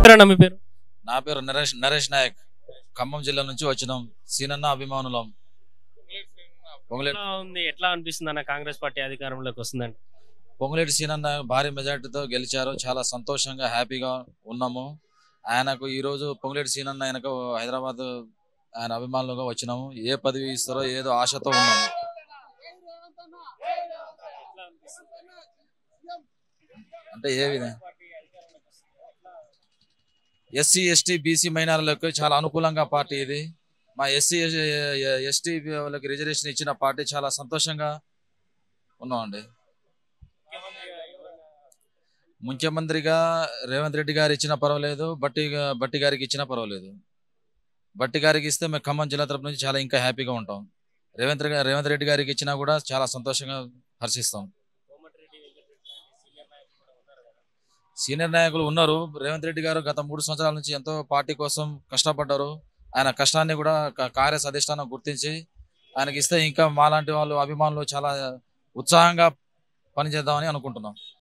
పేరన్నా మీ పేరు నా పేరు నరేష్ నరేష్ నాయక్ ఖమ్మం జిల్లా నుంచి వచ్చినాం సీనన్న అభిమానులం పొంగులేటి ఎట్లా ఉంది ఎట్లా అనిపిస్తుంది అన్న కాంగ్రెస్ పార్టీ అధికారంలోకి వస్తుందండి పొంగులేటి సీనన్న భారీ మెజార్టీతో గెలిచారు చాలా సంతోషంగా హ్యాపీగా ఉన్నాము ఆయనకు ఈ రోజు పొంగులేటి సీనన్న ఆయనకు హైదరాబాద్ ఆయన అభిమానులుగా వచ్చినాము ఏ పదవి ఇస్తారో ఏదో ఆశతో ఉన్నాము అంటే ఏ విధంగా ఎస్సీ ఎస్టీ బీసీ మైనార్లకు చాలా అనుకూలంగా పార్టీ ఇది మా ఎస్సీ ఎస్టీ వాళ్ళకి రిజర్వేషన్ ఇచ్చిన పార్టీ చాలా సంతోషంగా ఉన్నామండి ముఖ్యమంత్రిగా రేవంత్ రెడ్డి గారు ఇచ్చినా పర్వాలేదు బట్టి బట్టి గారికి ఇచ్చినా పర్వాలేదు బట్టి గారికి ఇస్తే మేము ఖమ్మం జిల్లా తరపు నుంచి చాలా ఇంకా హ్యాపీగా ఉంటాం రేవంత్ రెడ్డి రేవంత్ రెడ్డి గారికి ఇచ్చినా కూడా చాలా సంతోషంగా హర్షిస్తాం సీనియర్ నాయకులు ఉన్నారు రేవంత్ రెడ్డి గారు గత మూడు సంవత్సరాల నుంచి ఎంతో పార్టీ కోసం కష్టపడ్డారు ఆయన కష్టాన్ని కూడా క- కాంగ్రెస్ అధిష్టానం గుర్తించి ఆయనకి ఇస్తే ఇంకా మాలాంటి వాళ్ళు అభిమానులు చాలా ఉత్సాహంగా పనిచేద్దామని అనుకుంటున్నాం